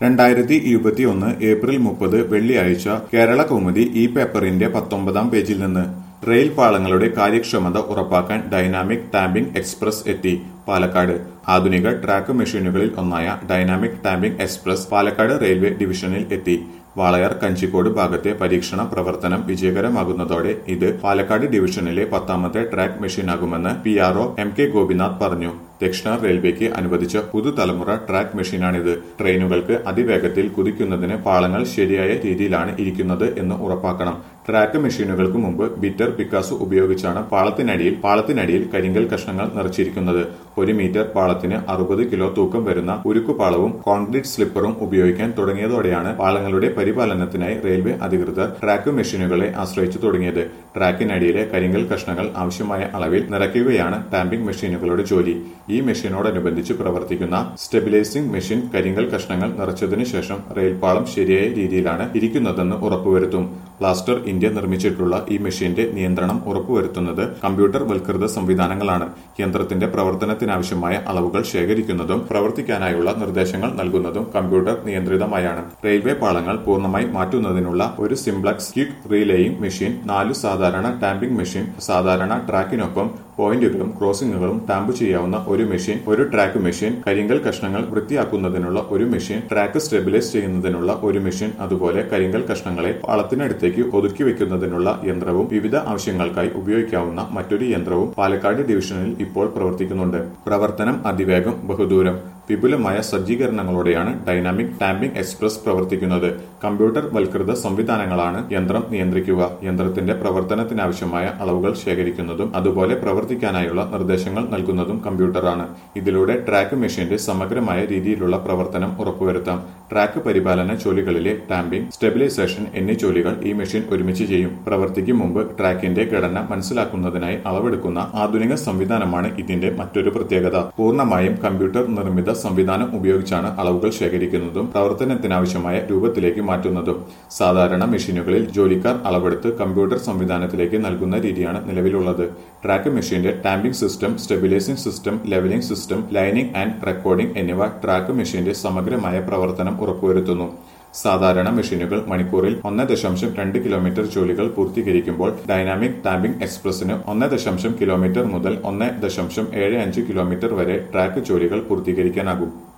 രണ്ടായിരത്തി ഇരുപത്തിയൊന്ന് ഏപ്രിൽ മുപ്പത് വെള്ളിയാഴ്ച കേരള കൗമുദി ഈ പേപ്പറിന്റെ പത്തൊമ്പതാം പേജിൽ നിന്ന് റെയിൽ പാളങ്ങളുടെ കാര്യക്ഷമത ഉറപ്പാക്കാൻ ഡൈനാമിക് ടാമ്പിംഗ് എക്സ്പ്രസ് എത്തി പാലക്കാട് ആധുനിക ട്രാക്ക് മെഷീനുകളിൽ ഒന്നായ dynamic tamping express Palakkad railway ഡിവിഷനിൽ എത്തി വാളയാർ കഞ്ചിക്കോട് ഭാഗത്തെ പരീക്ഷണ പ്രവർത്തനം വിജയകരമാകുന്നതോടെ ഇത് പാലക്കാട് ഡിവിഷനിലെ പത്താമത്തെ ട്രാക്ക് മെഷീനാകുമെന്ന് P R O M K Gopinath പറഞ്ഞു ദക്ഷിണ റെയിൽവേക്ക് അനുവദിച്ച പുതുതലമുറ ട്രാക്ക് മെഷീനാണിത് ട്രെയിനുകൾക്ക് അതിവേഗത്തിൽ കുതിക്കുന്നതിന് പാളങ്ങൾ ശരിയായ രീതിയിലാണ് ഇരിക്കുന്നത് എന്ന് ഉറപ്പാക്കണം ട്രാക്ക് മെഷീനുകൾക്ക് മുമ്പ് ബിറ്റർ പിക്കാസു ഉപയോഗിച്ചാണ് പാളത്തിനടിയിൽ പാളത്തിനടിയിൽ കരിങ്കൽ കഷ്ണങ്ങൾ നിറച്ചിരിക്കുന്നത് ഒരു മീറ്റർ പാളത്തിന് അറുപത് കിലോ തൂക്കം വരുന്ന ഉരുക്കുപാളവും കോൺക്രീറ്റ് സ്ലിപ്പറും ഉപയോഗിക്കാൻ തുടങ്ങിയതോടെയാണ് പാളങ്ങളുടെ പരിപാലനത്തിനായി റെയിൽവേ അധികൃതർ ട്രാക്ക് മെഷീനുകളെ ആശ്രയിച്ചു തുടങ്ങിയത് ട്രാക്കിനടിയിലെ കരിങ്കൽ കഷ്ണങ്ങൾ ആവശ്യമായ അളവിൽ നിറയ്ക്കുകയാണ് ടാമ്പിംഗ് മെഷീനുകളുടെ ജോലി ഈ മെഷീനോടനുബന്ധിച്ച് പ്രവർത്തിക്കുന്ന സ്റ്റെബിലൈസിംഗ് മെഷീൻ കരിങ്കൽ കഷ്ണങ്ങൾ നിറച്ചതിനു ശേഷം റെയിൽപാളം ശരിയായ രീതിയിലാണ് ഇരിക്കുന്നതെന്ന് ഉറപ്പുവരുത്തും പ്ലാസ്റ്റർ ഇന്ത്യ നിർമ്മിച്ചിട്ടുള്ള ഈ മെഷീന്റെ നിയന്ത്രണം ഉറപ്പുവരുത്തുന്നത് കമ്പ്യൂട്ടർ വൽകൃത സംവിധാനങ്ങളാണ് യന്ത്രത്തിന്റെ പ്രവർത്തനത്തിനാവശ്യമായ അളവുകൾ ശേഖരിക്കുന്നതും പ്രവർത്തിക്കാനായുള്ള നിർദ്ദേശങ്ങൾ നൽകുന്നതും കമ്പ്യൂട്ടർ നിയന്ത്രിതമായാണ് റെയിൽവേ പാളങ്ങൾ പൂർണ്ണമായി മാറ്റുന്നതിനുള്ള ഒരു സിംപ്ലക്സ് ക്വിക്ക് റീലേയിംഗ് മെഷീൻ നാലു സാധാരണ ടാമ്പിംഗ് മെഷീൻ സാധാരണ ട്രാക്കിനൊപ്പം പോയിന്റുകളും ക്രോസിംഗുകളും ടാമ്പ് ചെയ്യാവുന്ന ഒരു മെഷീൻ ഒരു ട്രാക്ക് മെഷീൻ കരിങ്കൽ കഷ്ണങ്ങൾ വൃത്തിയാക്കുന്നതിനുള്ള ഒരു മെഷീൻ ട്രാക്ക് സ്റ്റെബിലൈസ് ചെയ്യുന്നതിനുള്ള ഒരു മെഷീൻ അതുപോലെ കരിങ്കൽ കഷ്ണങ്ങളെ പാളത്തിനടുത്തേക്ക് ഒതുക്കി വെക്കുന്നതിനുള്ള യന്ത്രവും വിവിധ ആവശ്യങ്ങൾക്കായി ഉപയോഗിക്കാവുന്ന മറ്റൊരു യന്ത്രവും പാലക്കാട് ഡിവിഷനിൽ ഇപ്പോൾ പ്രവർത്തിക്കുന്നുണ്ട് പ്രവർത്തനം അതിവേഗം ബഹുദൂരം വിപുലമായ സജ്ജീകരണങ്ങളോടെയാണ് ഡൈനാമിക് ടാമ്പിംഗ് എക്സ്പ്രസ് പ്രവർത്തിക്കുന്നത് കമ്പ്യൂട്ടർ വൽകൃത സംവിധാനങ്ങളാണ് യന്ത്രം നിയന്ത്രിക്കുക യന്ത്രത്തിന്റെ പ്രവർത്തനത്തിനാവശ്യമായ അളവുകൾ ശേഖരിക്കുന്നതും അതുപോലെ പ്രവർത്തിക്കാനായുള്ള നിർദ്ദേശങ്ങൾ നൽകുന്നതും കമ്പ്യൂട്ടറാണ് ഇതിലൂടെ ട്രാക്ക് മെഷീന്റെ സമഗ്രമായ രീതിയിലുള്ള പ്രവർത്തനം ഉറപ്പുവരുത്താം ട്രാക്ക് പരിപാലന ജോലികളിലെ ടാമ്പിംഗ് സ്റ്റെബിലൈസേഷൻ എന്നീ ജോലികൾ ഈ മെഷീൻ ഒരുമിച്ച് ചെയ്യും പ്രവർത്തിക്കും മുമ്പ് ട്രാക്കിന്റെ ഘടന മനസ്സിലാക്കുന്നതിനായി അളവെടുക്കുന്ന ആധുനിക സംവിധാനമാണ് ഇതിന്റെ മറ്റൊരു പ്രത്യേകത പൂർണ്ണമായും കമ്പ്യൂട്ടർ നിർമ്മിത സംവിധാനം ഉപയോഗിച്ചാണ് അളവുകൾ ശേഖരിക്കുന്നതും പ്രവർത്തനത്തിനാവശ്യമായ രൂപത്തിലേക്ക് മാറ്റുന്നതും സാധാരണ മെഷീനുകളിൽ ജോലിക്കാർ അളവെടുത്ത് കമ്പ്യൂട്ടർ സംവിധാനത്തിലേക്ക് നൽകുന്ന രീതിയാണ് നിലവിലുള്ളത് ട്രാക്ക് മെഷീന്റെ tamping system stabilising system levelling system lining and recording എന്നിവ ട്രാക്ക് മെഷീന്റെ സമഗ്രമായ പ്രവർത്തനം ഉറപ്പുവരുത്തുന്നു സാധാരണ മെഷീനുകൾ മണിക്കൂറിൽ ഒന്ന് ദശാംശം രണ്ട് കിലോമീറ്റർ ജോലികൾ പൂർത്തീകരിക്കുമ്പോൾ ഡൈനാമിക് ടാമ്പിംഗ് എക്സ്പ്രസിന് ഒന്ന് ദശാംശം കിലോമീറ്റർ മുതൽ ഒന്ന് ദശാംശം ഏഴ് അഞ്ച് കിലോമീറ്റർ വരെ ട്രാക്ക് ജോലികൾ പൂർത്തീകരിക്കാനാകും